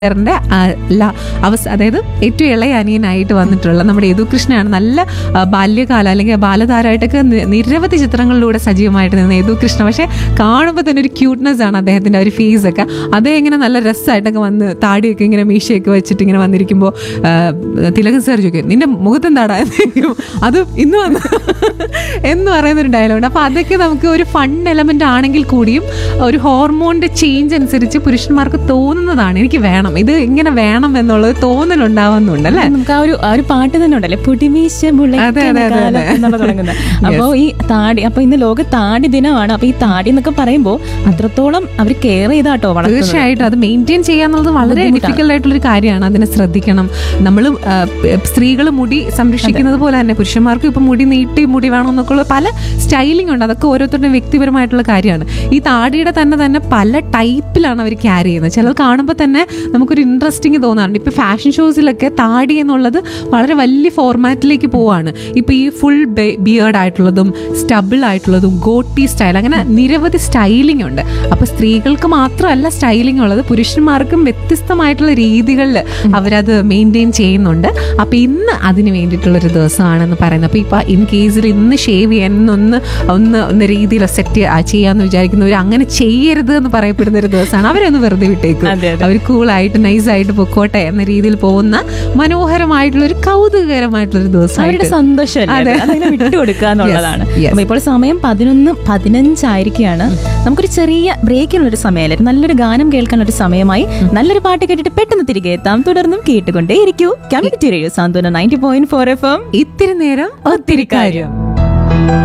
ന്റെ അവസ്ഥ അതായത് ഏറ്റവും ഇളയ അനിയനായിട്ട് വന്നിട്ടുള്ള നമ്മുടെ യദുകൃഷ്ണനാണ് നല്ല ആ, ബാല്യകാലം അല്ലെങ്കിൽ ബാലതാരമായിട്ടൊക്കെ നി- നിരവധി ചിത്രങ്ങളിലൂടെ സജീവമായിട്ട് നിന്ന് യദുകൃഷ്ണ പക്ഷെ കാണുമ്പോൾ തന്നെ ഒരു ക്യൂട്ട്നെസ് ആണ് അദ്ദേഹത്തിന്റെ ആ ഒരു ഫേസ് ഒക്കെ അതേ ഇങ്ങനെ നല്ല രസമായിട്ടൊക്കെ വന്ന് താടിയൊക്കെ ഇങ്ങനെ മീശയൊക്കെ വെച്ചിട്ട് ഇങ്ങനെ വന്നിരിക്കുമ്പോൾ തിലകൻ സാർ ചോദിക്കും നിന്റെ മുഖത്തെന്താടാ എന്ന് ചോദിക്കും. അത് ഇന്ന് വന്നു എന്ന് പറയുന്ന ഒരു ഡയലോഗ് അപ്പൊ അതൊക്കെ നമുക്ക് ഒരു ഫൺ എലമെന്റ് ആണെങ്കിൽ കൂടിയും ഒരു ഹോർമോണിന്റെ ചേഞ്ച് അനുസരിച്ച് പുരുഷന്മാർക്ക് തോന്നുന്നതാണ് എനിക്ക് വേണം ഇത് ഇങ്ങനെ വേണം എന്നുള്ളത് തോന്നലുണ്ടാവുന്നുണ്ട് അല്ലേ നമുക്ക് ആ ഒരു ആ ഒരു പാട്ട് തന്നെ ഉണ്ടല്ലേ പൊടിമീശ മുളയ്ക്കുന്ന അതെ, അതെ, അതെ, കാലം അതെ. എന്നുള്ള തുടങ്ങുന്നത് അപ്പൊ ഈ താടി അപ്പൊ ഇന്ന് ലോക താടി ദിനമാണ് അപ്പൊ ഈ താടി എന്നൊക്കെ പറയുമ്പോ അത്രത്തോളം അവർ കെയർ ചെയ്താട്ടോ വളർത്തുന്നത് തീർച്ചയായിട്ടും അത് മെയിൻറ്റെയിൻ ചെയ്യാന്നുള്ളത് വളരെ ഡിഫിക്കൽട്ട് ആയിട്ടുള്ള ഒരു കാര്യമാണ് അതിനെ ശ്രദ്ധിക്കണം നമ്മൾ സ്ത്രീകൾ മുടി സംരക്ഷിക്കുന്നത് പോലെ തന്നെ പുരുഷന്മാർക്ക് ഇപ്പൊ മുടി നീട്ടി മുടി വേണം എന്നൊക്കെ ഉള്ള പല സ്റ്റൈലിംഗ് ഉണ്ട് അതൊക്കെ ഓരോരുത്തരുടെ വ്യക്തിപരമായിട്ടുള്ള കാര്യമാണ് ഈ താടിയുടെ തന്നെ തന്നെ പല ടൈപ്പിലാണ് അവർ ക്യാരി ചെയ്യുന്നത് ചിലത് കാണുമ്പോൾ തന്നെ നമുക്കൊരു ഇൻട്രസ്റ്റിംഗ് തോന്നാറുണ്ട് ഇപ്പൊ ഫാഷൻ ഷോസിലൊക്കെ താടി എന്നുള്ളത് വളരെ വലിയ ഫോർമാറ്റിലേക്ക് പോവാണ് ഇപ്പൊ ഈ ഫുൾ ബിയേർഡ് ആയിട്ടുള്ളതും സ്റ്റബിൾ ആയിട്ടുള്ളതും ഗോട്ടി സ്റ്റൈൽ അങ്ങനെ നിരവധി സ്റ്റൈലിംഗ് ഉണ്ട് അപ്പൊ സ്ത്രീകൾക്ക് മാത്രമല്ല സ്റ്റൈലിംഗ് ഉള്ളത് പുരുഷന്മാർക്കും വ്യത്യസ്തമായിട്ടുള്ള രീതികളിൽ അവരത് മെയിൻറ്റെയിൻ ചെയ്യുന്നുണ്ട് അപ്പൊ ഇന്ന് അതിന് വേണ്ടിയിട്ടുള്ള ഒരു ദിവസമാണെന്ന് പറയുന്നത് അപ്പൊ ഇപ്പൊ ഇൻ കേസിൽ ഇന്ന് ഷേവ് ചെയ്യാൻ ഒന്ന് ഒന്ന് ഒന്ന് രീതിയിൽ സെറ്റ് ചെയ്യാന്ന് വിചാരിക്കുന്നവർ അങ്ങനെ ചെയ്യരുത് എന്ന് പറയപ്പെടുന്ന ഒരു ദിവസമാണ് അവരൊന്ന് വെറുതെ വിട്ടേക്കും അതെ, അതെ. അവർ കൂളായിട്ട് നൈസായിട്ട് പൊക്കോട്ടെ എന്ന രീതിയിൽ പോകുന്ന മനോഹരമായിട്ടുള്ള ഒരു കൗതുകകരമായിട്ടുള്ള ഒരു അവരുടെ ദിവസമായിട്ട് സന്തോഷം അതിനെ വിട്ടുകൊടുക്കുക എന്നുള്ളതാണ് Yes, yes. അപ്പൊ ഇപ്പോൾ സമയം പതിനൊന്ന് പതിനഞ്ചായിരിക്കുകയാണ് നമുക്കൊരു ചെറിയ ബ്രേക്കിനുള്ള ഒരു സമയമല്ലേ നല്ലൊരു ഗാനം കേൾക്കാനുള്ള ഒരു സമയമായി നല്ലൊരു പാട്ട് കേട്ടിട്ട് പെട്ടെന്ന് തിരികെ എത്താം തുടർന്നും കേട്ടുകൊണ്ടേ ഇരിക്കൂ community radio Santhwana ninety point four F M ഇത്തിരി നേരം ഒത്തിരി കാര്യം